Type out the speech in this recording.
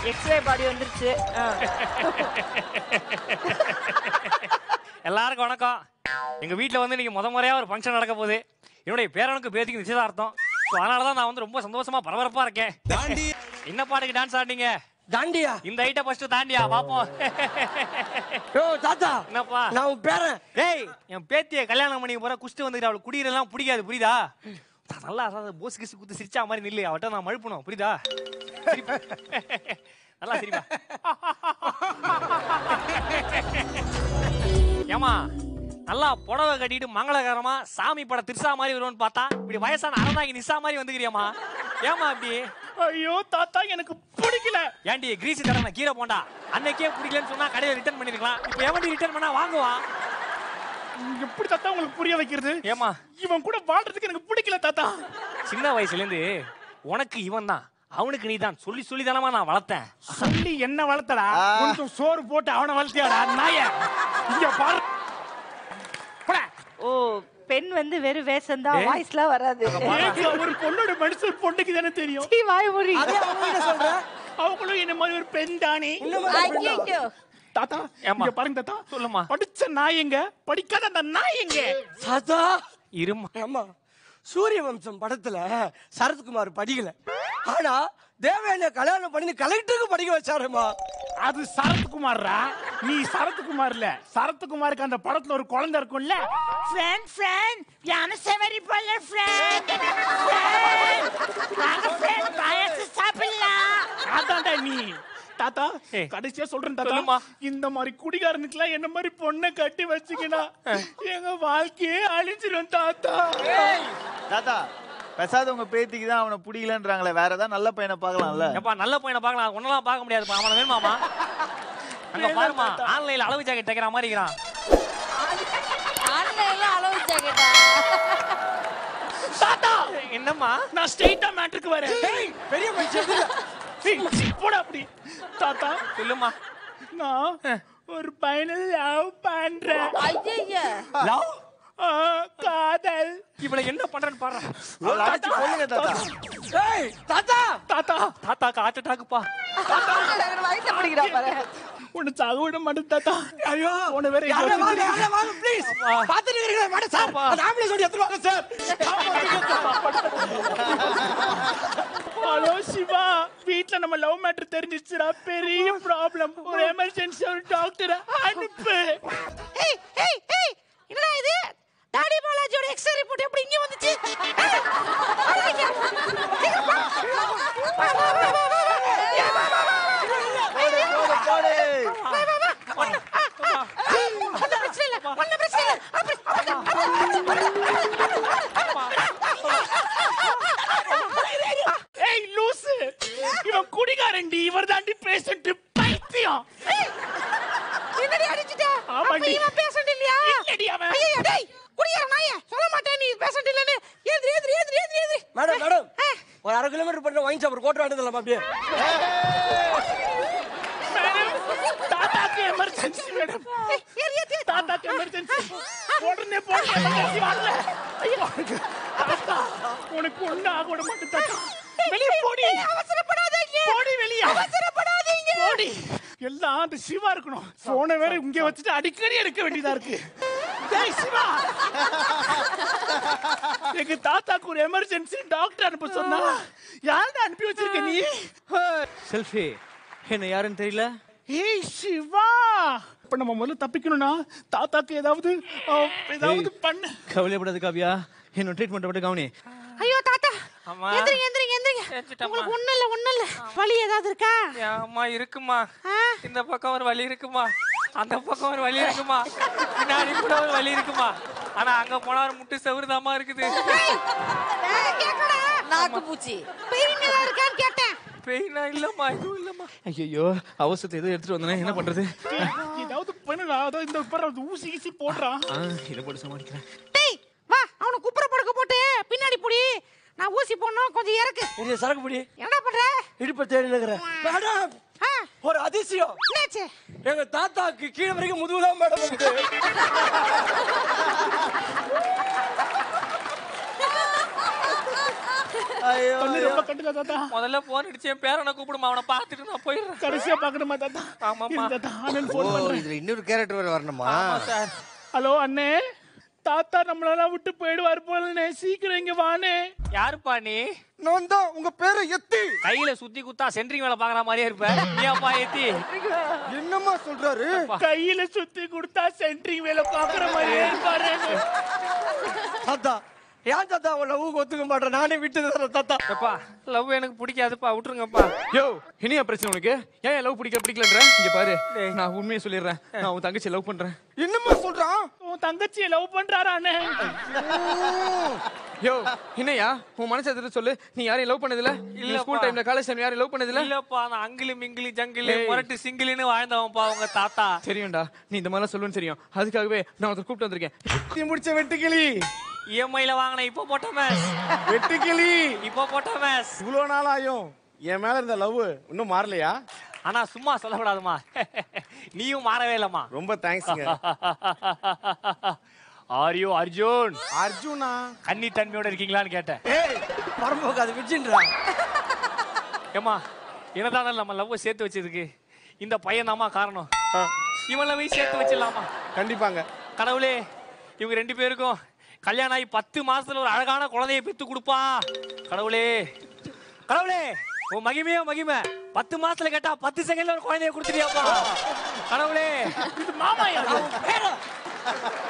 X ray பாடி வந்துருச்சு ஆ. எல்லாருக்கும் வணக்கம் எங்க வீட்ல வந்து இன்னைக்கு முத முறையா ஒரு ஃபங்க்ஷன் நடக்க போகுது என்னுடைய பேரனுக்கு பேத்திக்கு நிச்சயதார்த்தம் ஸோ அதனால தான் நான் வந்து ரொம்ப சந்தோஷமா பரபரப்பா இருக்கேன் என்ன பாட்டுக்கு டான்ஸ் ஆடினீங்க தாண்டியா இந்த ஐட்ட ஃபர்ஸ்ட் தாண்டியா பாப்போம் யோ தாத்தா என்னப்பா நான் உன் பேரன் டேய் என் பேத்திய கல்யாணம் பண்ணி போற குஷ்டு வந்துட்டு அவளுக்கு குடிக்கிறதெல்லாம் பிடிக்காது புரியுதா நல்லா அதாவது போஸ் கிசு குத்து சிரிச்சா மாதிரி நில்லு அவட்ட நான் மழுப்பணும் புரியுதா சிரிப்பா. நல்லா சிரிப்பா ஏமா நல்லா புடவை கட்டிட்டு மங்களகரமா சாமி பட திருசா மாதிரி வருவோன்னு பார்த்தா இப்படி வயசான அறந்தாங்கி நிசா மாதிரி வந்துக்கிறியாமா ஏமா அப்படி ஐயோ தாத்தா எனக்கு பிடிக்கல ஏன்டி கிரீஸ் கடனை கீரை போண்டா அன்னைக்கே பிடிக்கலன்னு சொன்னா கடையில ரிட்டர்ன் பண்ணிருக்கலாம் இப்போ எவன்டி ரிட்டர்ன் பண்ணா வாங்குவான் எப்படி தாத்தா உங்களுக்கு புரிய வைக்கிறது ஏமா இவன் கூட வாழ்றதுக்கு எனக்கு பிடிக்கல தாத்தா சின்ன வயசுல இருந்து உனக்கு இவன் தான் அவனுக்கு நீ தான் சொல்லி சொல்லி தானமா நான் வளர்த்தேன் சொல்லி என்ன வளர்த்தடா கொஞ்சம் சோறு போட்டு அவனை வளர்த்தியாடா நாய இங்க பாரு போடா. ஓ பெண் வந்து வெறும் வேஷம் தான் ஏய். வாய்ஸ்லாம் வராது ஏங்க, ஒரு பொண்ணோட மனசு ஒரு பொண்ணுக்கு தானே தெரியும் சீ, வாய் மூடி அதே அவங்க சொல்றேன் அவங்களும் என்ன மாதிரி ஒரு பெண் தானே இந்த மாதிரி பெண்ணா? ஐயோ தாத்தா ஏம்மா? இங்க பாருங்க தாத்தா சொல்லுமா. படிச்ச நாய் எங்க படிக்காத அந்த நாய் எங்க தாத்தா இருமா ஆமா சூரிய வம்சம் படத்துல சரத்குமார் படிக்கல ஆனா தேவையான கல்யாணம் பண்ணி கலெக்டருக்கு படிக்க வச்சாருமா அது சரத்குமார்ரா நீ சரத்குமார் இல்ல சரத்குமாருக்கு அந்த படத்துல ஒரு குழந்தை இருக்கும்ல ஃப்ரெண்ட் ஃப்ரெண்ட் யானை செவரி போல ஃப்ரெண்ட் நாங்க ஃப்ரெண்ட் பாயாசம் சாப்பிடலாம் அதான்டா நீ தாத்தா ஏய், கடைசியா சொல்றேன் தாத்தா சொல்லுமா. இந்த மாதிரி குடிகாரனுக்குலாம் என்ன மாதிரி பொண்ணை கட்டி வச்சுக்கினா எங்க வாழ்க்கையே அழிஞ்சிரும் தாத்தா தாத்தா பெசாத உங்க பேத்திக்கு தான் அவனை பிடிக்கலன்றாங்களே வேற ஏதாவது நல்ல பையனை பார்க்கலாம்ல எப்பா நல்ல பையனை பார்க்கலாம் ஒன்னெல்லாம் பார்க்க முடியாதுப்பா அவனை வேணுமாமா அங்க பாருமா ஆன்லைன்ல அளவு ஜாக்கெட் தைக்கிற மாதிரி இருக்கிறான் ஆன்லைன்ல அளவு ஜாக்கெட்டா தாத்தா என்னம்மா நான் ஸ்ட்ரெயிட்டா மேட்ருக்கு வரேன் ஏய், பெரிய மனுஷன் இல்ல. ஏய், சீ, போடா அப்படி தாத்தா சொல்லுமா நான் ஒரு பையனை லவ் பண்றேன் ஐயய்ய லவ்? ஆ, காதல் இவளை என்ன பண்றேன்னு பாரு அவளை அடிச்சு கொல்லுங்க தாத்தா ஏய், தாத்தா தாத்தா தாத்தாக்கு ஹார்ட் அட்டாக்குப்பா வயசை பிடிக்கிறா பாரு உன்னை சாக விட மாட்டேன் தாத்தா ஐயோ உன்னை வேற யாரோ எங்கேயோ வாங்க, யாரோ வாங்க, please. பார்த்துட்டு இருக்கீங்களா? மேடம், சார், அந்த ambulance ஓடி எடுத்துட்டு வாங்க, சார். ஹலோ சிவா வீட்ல நம்ம லவ் மேட்டர் தெரிஞ்சிச்சுடா பெரிய ப்ராப்ளம் ஒரு எமர்ஜென்சி ஒரு டாக்டரை அனுப்பு ஏய் ஏய் ஏய் என்னடா இது டாடி பாலாஜியோட எக்ஸ்ரே ரிப்போர்ட் எப்படி இங்க வந்துச்சு ஏய், பாலாஜி, சீக்கிரம் வா. வா, வா, வா, வா, வா, வா. ஏய், வா, வா, வா, வா. போடு, போடு, போடு. ஒண்ணும் பிரச்சனை இல்ல ஒண்ணும் பிரச்சனை இல்ல அப்படி ஏய் லூசு இவன் குடிகாரன்டி இவர் தாண்டி பேஷண்ட் பைத்தியம் என்னடி அடிச்சிட்ட ஆமாண்டி. அப்ப இவன் பேஷண்ட் இல்லையா இல்லடி அவன். ஐயோ டேய் குடியார நாயே சொல்ல மாட்டேன் நீ பேஷண்ட் இல்லன்னு ஏந்திரி ஏந்திரி ஏந்திரி ஏந்திரி ஏந்திரி மேடம், மேடம், ஒரு அரை கிலோமீட்டர் பண்ண வாங்கி சாப்பிட கோட்டை வாங்கிட்டு அப்படியே மேடம் தாத்தாக்கு எமர்ஜென்சி மேடம் ஏய், ஏறி ஏறி தாத்தாக்கு எமர்ஜென்சி உடனே போய் எமர்ஜென்சி வரல ஐயோ தாத்தா உனக்கு ஒண்ணு ஆக விட மாட்டேன் தாத்தா வெளியே போடி அவசரப்படாதீங்க போடி வெளியே அவசரப்படாதீங்க போடி எல்லாம் அந்த சிவா இருக்கணும் போனை வேற இங்க வச்சுட்டு அடிக்கடி எடுக்க வேண்டியதா இருக்கு டேய் சிவா எங்க தாத்தாக்கு ஒரு எமர்ஜென்சி டாக்டர் அனுப்ப சொன்னா யாருன்னு அனுப்பி வச்சிருக்க நீ செல்ஃபி என்ன யாருன்னு தெரியல ஏய் சிவா இப்ப நம்ம முதல்ல தப்பிக்கணும்னா தாத்தாக்கு ஏதாவது அஹ், ஏதாவது பண்ணு கவலைப்படாத காவியா என்ன ட்ரீட்மெண்ட் மட்டும் கவனி ஐயோ தாத்தா அம்மா. எந்திரிங்க எந்திரிங்க எந்திரிங்க ஏஞ்சிட்டம்மா. உங்களுக்கு ஒண்ணும் இல்ல ஒண்ணும் இல்ல வலி ஏதாவது இருக்கா அம்மா இருக்குமா ஆ? இந்த பக்கம் ஒரு வலி இருக்குமா அந்த பக்கம் ஒரு வலி இருக்குமா பின்னாடி கூட ஒரு வலி இருக்குமா ஆனா அங்க போனா ஒரு முட்டு செவுருதாமா இருக்குது நாக்கு பூச்சி பெயின் எல்லாம் இருக்கான்னு கேட்டேன் பெயினா இல்லம்மா எதுவும் இல்லம்மா ஐயோ அவசரத்தை எதுவும் எடுத்துட்டு வந்தேன் என்ன பண்றது ஏதாவது பண்ணுடா அதான் இந்த பாரு, அது ஊசி கீசி போடுறான் ஆ, இதை போட்டு சமாளிக்கிறேன் டேய் வா அவனை குப்புற படுக்க போட்டு பின்னாடி புடி நான் ஊசி போடணும் கொஞ்சம் இறக்கு இது சரக்கு பிடி என்னடா பண்ற இடுப்ப தேடி நிக்கிறேன் மேடம் ஆ, ஒரு அதிசயம் என்னாச்சு எங்க தாத்தாக்கு கீழே வரைக்கும் முதுகுதான் மேடம் இருக்குது ஐயோ கண்ணு ரொம்ப கட்டுதா தாத்தா முதல்ல போன் அடிச்சு என் பேரனை கூப்பிடுமா அவனை பார்த்துட்டு நான் போயிடுறேன் கடைசியா பார்க்கணுமா தாத்தா ஆமாம்மா. இரு தாத்தா அண்ணன் ஓ ஃபோன் பண்றேன் இதுல இன்னொரு கேரக்டர் வேற வரணுமா சார் ஹலோ அண்ணே தாத்தா நம்மளெல்லாம் விட்டு போயிடுவார் போலண்ணே சீக்கிரம் இங்க வானே யாருப்பா நீ நான் தான் உங்க பேரை எத்தி கையில சுத்தி குத்தா சென்ட்ரிங் வேலை பாக்குற மாதிரியே இருப்ப நீ அப்பா ஏத்தி என்னம்மா சொல்றாரு கையில சுத்தி கொடுத்தா சென்ட்ரிங் வேலை பாக்குற மாதிரியே இருப்பாரு தாத்தா ஏன் தாத்தா உன் லவ் ஒத்துக்க மாட்டேன் நானே விட்டு தரேன் தாத்தா எப்பா லவ் எனக்கு பிடிக்காதுப்பா விட்டுருங்கப்பா யோ இனியா பிரச்சனை உனக்கு ஏன் லவ் பிடிக்க பிடிக்கலன்ற இங்க பாரு நான் உண்மையை சொல்லிடுறேன் நான் உன் தங்கச்சி லவ் பண்றேன் என்னம்மா சொல்றான் உன் தங்கச்சியை லவ் பண்றாரா அண்ணே யோ என்னையா உன் மனசு எதிர்த்து சொல்லு நீ யாரையும் லவ் பண்ணதில்ல இல்ல இல்லப்பா. ஸ்கூல் டைம்ல காலேஜ் டைம் யாரையும் லவ் பண்ணதில்ல இல்லப்பா நான் அங்கிலு மிங்கிலி ஜங்கிலு ஏய். முரட்டு சிங்கிலின்னு வாழ்ந்தவன்ப்பா உங்க தாத்தா தெரியும்டா நீ இந்த மாதிரிலாம் சொல்லுன்னு தெரியும் அதுக்காகவே நான் ஒருத்தர் கூப்பிட்டு வந்திருக்கேன் நீ முடிச்ச வெட்டுக்கிளி இஎம்ஐல வாங்கின இப்போ போட்ட மேஸ் வெட்டுக்கிளி இப்போ போட்ட மேஸ் இவ்வளவு நாள் ஆயும் என் மேல இருந்த லவ் இன்னும் மாறலையா ஆனா சும்மா சொல்லக்கூடாதுமா நீயும் மாறவே இல்லம்மா ரொம்ப தேங்க்ஸ்ங்க ஆரியோ அர்ஜுன் அர்ஜுனா கன்னி தன்மையோட இருக்கீங்களான்னு கேட்டேன் ஏய் பரம்போக்கு அது விஜின்றா ஏமா என்னதான நம்ம லவ் சேர்த்து வச்சதுக்கு இந்த பையன் காரணம் இவன் லவ் சேர்த்து வச்சிடலாமா கண்டிப்பாங்க கடவுளே இவங்க ரெண்டு பேருக்கும் கல்யாணம் ஆகி பத்து மாசத்துல ஒரு அழகான குழந்தையை பெத்து கொடுப்பா கடவுளே கடவுளே உன் மகிமையோ மகிமை பத்து மாசத்துல கேட்டா பத்து செகண்ட்ல ஒரு குழந்தைய கொடுத்துட்டியாப்பா கடவுளே இது மாமா யாரு